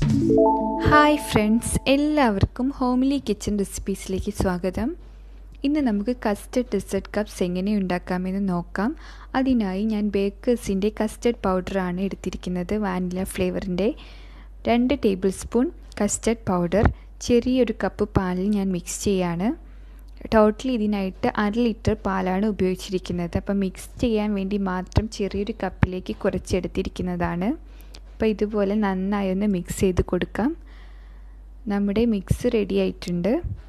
hi friends എല്ലാവർക്കും homely kitchen റെസിപ്പീസിലേക്ക് സ്വാഗതം ഇന്ന് നമുക്ക് കസ്റ്റർഡ് ഡെസേർട്ട് കപ്സ് എങ്ങനെ ഉണ്ടാക്കാമെന്ന് നോക്കാം അതിനായി ഞാൻ ബേക്കേഴ്സിൻ്റെ കസ്റ്റർഡ് പൗഡറാണ് എടുത്തിരിക്കുന്നത് വാനില ഫ്ലേവറിൻ്റെ രണ്ട് ടേബിൾ സ്പൂൺ കസ്റ്റർഡ് പൗഡർ ചെറിയൊരു കപ്പ് പാലിൽ ഞാൻ മിക്സ് ചെയ്യാണ് ടോട്ടൽ ഇതിനായിട്ട് അര ലിറ്റർ പാലാണ് ഉപയോഗിച്ചിരിക്കുന്നത് അപ്പം മിക്സ് ചെയ്യാൻ വേണ്ടി മാത്രം ചെറിയൊരു കപ്പിലേക്ക് കുറച്ചെടുത്തിരിക്കുന്നതാണ് അപ്പോൾ ഇതുപോലെ നന്നായി ഒന്ന് മിക്സ് ചെയ്ത് കൊടുക്കാം നമ്മുടെ മിക്സ് റെഡി ആയിട്ടുണ്ട്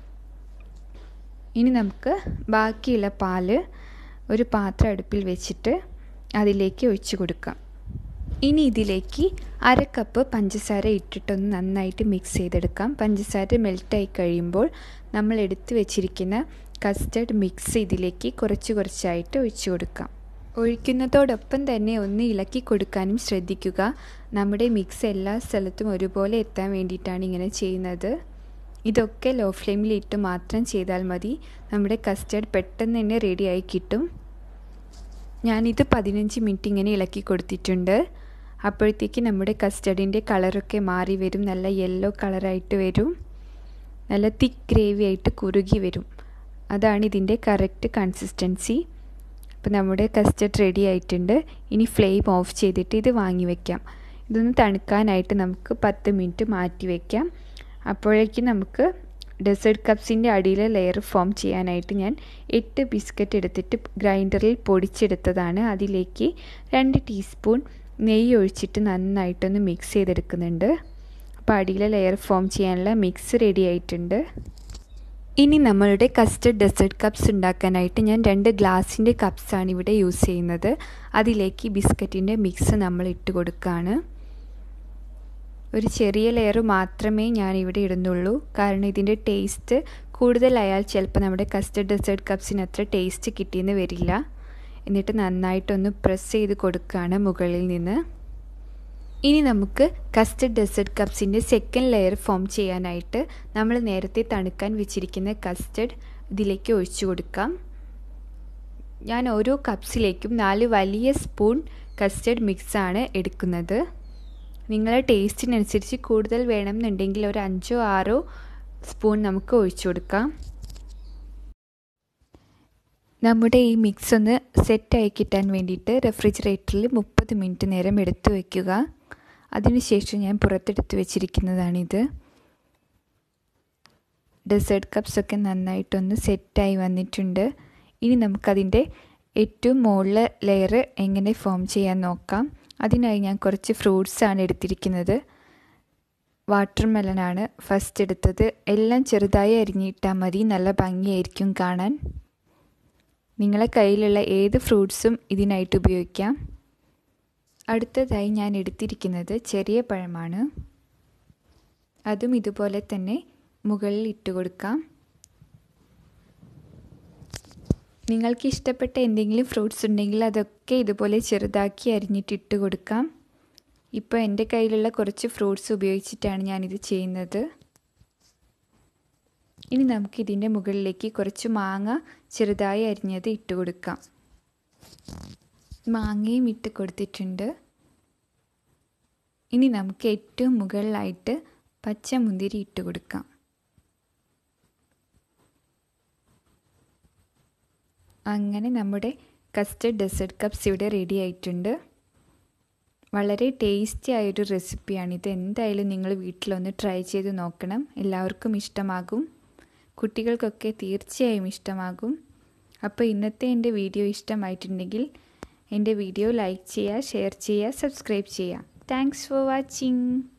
ഇനി നമുക്ക് ബാക്കിയുള്ള പാല് ഒരു പാത്രം അടുപ്പിൽ വെച്ചിട്ട് അതിലേക്ക് ഒഴിച്ച് കൊടുക്കാം ഇനി ഇതിലേക്ക് അര കപ്പ് പഞ്ചസാര ഇട്ടിട്ടൊന്ന് നന്നായിട്ട് മിക്സ് ചെയ്തെടുക്കാം പഞ്ചസാര മെൽറ്റായി കഴിയുമ്പോൾ നമ്മൾ എടുത്തു വെച്ചിരിക്കുന്ന കസ്റ്റർഡ് മിക്സ് ഇതിലേക്ക് കുറച്ച് കുറച്ചായിട്ട് ഒഴിച്ചു കൊടുക്കാം ഒഴിക്കുന്നതോടൊപ്പം തന്നെ ഒന്ന് ഇളക്കി കൊടുക്കാനും ശ്രദ്ധിക്കുക നമ്മുടെ മിക്സ് എല്ലാ സ്ഥലത്തും ഒരുപോലെ എത്താൻ വേണ്ടിയിട്ടാണ് ഇങ്ങനെ ചെയ്യുന്നത് ഇതൊക്കെ ലോ ഫ്ലെയിമിൽ ഇട്ട് മാത്രം ചെയ്താൽ മതി നമ്മുടെ കസ്റ്റർഡ് പെട്ടെന്ന് തന്നെ റെഡിയായി കിട്ടും ഞാനിത് പതിനഞ്ച് മിനിറ്റ് ഇങ്ങനെ ഇളക്കി കൊടുത്തിട്ടുണ്ട് അപ്പോഴത്തേക്ക് നമ്മുടെ കസ്റ്റർഡിൻ്റെ കളറൊക്കെ മാറി വരും നല്ല യെല്ലോ കളറായിട്ട് വരും നല്ല തിക്ക് ഗ്രേവി ആയിട്ട് കുറുകി വരും അതാണ് ഇതിൻ്റെ കറക്റ്റ് കൺസിസ്റ്റൻസി അപ്പോൾ നമ്മുടെ കസ്റ്റർഡ് റെഡി ആയിട്ടുണ്ട് ഇനി ഫ്ലെയിം ഓഫ് ചെയ്തിട്ട് ഇത് വാങ്ങി വയ്ക്കാം ഇതൊന്ന് തണുക്കാനായിട്ട് നമുക്ക് പത്ത് മിനിറ്റ് മാറ്റി വയ്ക്കാം അപ്പോഴേക്കും നമുക്ക് ഡെസേർട്ട് കപ്സിൻ്റെ അടിയിലെ ലെയർ ഫോം ചെയ്യാനായിട്ട് ഞാൻ എട്ട് ബിസ്ക്കറ്റ് എടുത്തിട്ട് ഗ്രൈൻഡറിൽ പൊടിച്ചെടുത്തതാണ് അതിലേക്ക് രണ്ട് ടീസ്പൂൺ നെയ്യ് ഒഴിച്ചിട്ട് നന്നായിട്ടൊന്ന് മിക്സ് ചെയ്തെടുക്കുന്നുണ്ട് അപ്പോൾ അടിയിലെ ലെയർ ഫോം ചെയ്യാനുള്ള മിക്സ് റെഡി ആയിട്ടുണ്ട് ഇനി നമ്മളുടെ കസ്റ്റർഡ് ഡെസേർട്ട് കപ്സ് ഉണ്ടാക്കാനായിട്ട് ഞാൻ രണ്ട് ഗ്ലാസിൻ്റെ കപ്സാണ് ഇവിടെ യൂസ് ചെയ്യുന്നത് അതിലേക്ക് ബിസ്ക്കറ്റിൻ്റെ മിക്സ് നമ്മൾ ഇട്ട് കൊടുക്കുകയാണ് ഒരു ചെറിയ ലെയർ മാത്രമേ ഞാൻ ഇവിടെ ഇടുന്നുള്ളൂ കാരണം ഇതിൻ്റെ ടേസ്റ്റ് കൂടുതലായാൽ ചിലപ്പോൾ നമ്മുടെ കസ്റ്റർഡ് ഡെസേർട്ട് കപ്സിന് അത്ര ടേസ്റ്റ് കിട്ടിയെന്ന് വരില്ല എന്നിട്ട് നന്നായിട്ടൊന്ന് പ്രസ് ചെയ്ത് കൊടുക്കുകയാണ് മുകളിൽ നിന്ന് ഇനി നമുക്ക് കസ്റ്റർഡ് ഡെസേർട്ട് കപ്സിൻ്റെ സെക്കൻഡ് ലെയർ ഫോം ചെയ്യാനായിട്ട് നമ്മൾ നേരത്തെ തണുക്കാൻ വെച്ചിരിക്കുന്ന കസ്റ്റർഡ് ഇതിലേക്ക് ഒഴിച്ചു കൊടുക്കാം ഞാൻ ഓരോ കപ്സിലേക്കും നാല് വലിയ സ്പൂൺ കസ്റ്റർഡ് മിക്സാണ് എടുക്കുന്നത് നിങ്ങളുടെ ടേസ്റ്റിനനുസരിച്ച് കൂടുതൽ വേണമെന്നുണ്ടെങ്കിൽ ഒരു അഞ്ചോ ആറോ സ്പൂൺ നമുക്ക് ഒഴിച്ചു കൊടുക്കാം നമ്മുടെ ഈ മിക്സ് ഒന്ന് സെറ്റായി കിട്ടാൻ വേണ്ടിയിട്ട് റെഫ്രിജറേറ്ററിൽ മുപ്പത് മിനിറ്റ് നേരം എടുത്തു വയ്ക്കുക അതിനുശേഷം ഞാൻ പുറത്തെടുത്ത് വെച്ചിരിക്കുന്നതാണിത് ഡെസേർട്ട് കപ്സൊക്കെ നന്നായിട്ടൊന്ന് സെറ്റായി വന്നിട്ടുണ്ട് ഇനി നമുക്കതിൻ്റെ ഏറ്റവും മുകളിലെ ലെയർ എങ്ങനെ ഫോം ചെയ്യാൻ നോക്കാം അതിനായി ഞാൻ കുറച്ച് ഫ്രൂട്ട്സാണ് എടുത്തിരിക്കുന്നത് വാട്ടർ മെലനാണ് ഫസ്റ്റ് എടുത്തത് എല്ലാം ചെറുതായി അരിഞ്ഞിട്ടാൽ മതി നല്ല ഭംഗിയായിരിക്കും കാണാൻ നിങ്ങളെ കയ്യിലുള്ള ഏത് ഫ്രൂട്ട്സും ഇതിനായിട്ട് ഉപയോഗിക്കാം അടുത്തതായി ഞാൻ എടുത്തിരിക്കുന്നത് ചെറിയ പഴമാണ് അതും ഇതുപോലെ തന്നെ മുകളിൽ ഇട്ട് കൊടുക്കാം നിങ്ങൾക്ക് ഇഷ്ടപ്പെട്ട എന്തെങ്കിലും ഫ്രൂട്ട്സ് ഉണ്ടെങ്കിൽ അതൊക്കെ ഇതുപോലെ ചെറുതാക്കി അരിഞ്ഞിട്ട് ഇട്ട് കൊടുക്കാം ഇപ്പോൾ എൻ്റെ കയ്യിലുള്ള കുറച്ച് ഫ്രൂട്ട്സ് ഉപയോഗിച്ചിട്ടാണ് ഞാനിത് ചെയ്യുന്നത് ഇനി നമുക്ക് ഇതിൻ്റെ മുകളിലേക്ക് കുറച്ച് മാങ്ങ ചെറുതായി അരിഞ്ഞത് ഇട്ട് കൊടുക്കാം മാങ്ങയും ഇട്ട് കൊടുത്തിട്ടുണ്ട് ഇനി നമുക്ക് ഏറ്റവും മുകളിലായിട്ട് പച്ചമുന്തിരി ഇട്ട് കൊടുക്കാം അങ്ങനെ നമ്മുടെ കസ്റ്റർഡ് ഡെസേർട്ട് കപ്സ് ഇവിടെ റെഡി ആയിട്ടുണ്ട് വളരെ ടേസ്റ്റി ആയൊരു റെസിപ്പിയാണിത് എന്തായാലും നിങ്ങൾ വീട്ടിലൊന്ന് ട്രൈ ചെയ്ത് നോക്കണം എല്ലാവർക്കും ഇഷ്ടമാകും കുട്ടികൾക്കൊക്കെ തീർച്ചയായും ഇഷ്ടമാകും അപ്പോൾ ഇന്നത്തെ എൻ്റെ വീഡിയോ ഇഷ്ടമായിട്ടുണ്ടെങ്കിൽ എൻ്റെ വീഡിയോ ലൈക്ക് ചെയ്യുക ഷെയർ ചെയ്യുക സബ്സ്ക്രൈബ് ചെയ്യുക താങ്ക്സ് ഫോർ വാച്ചിങ്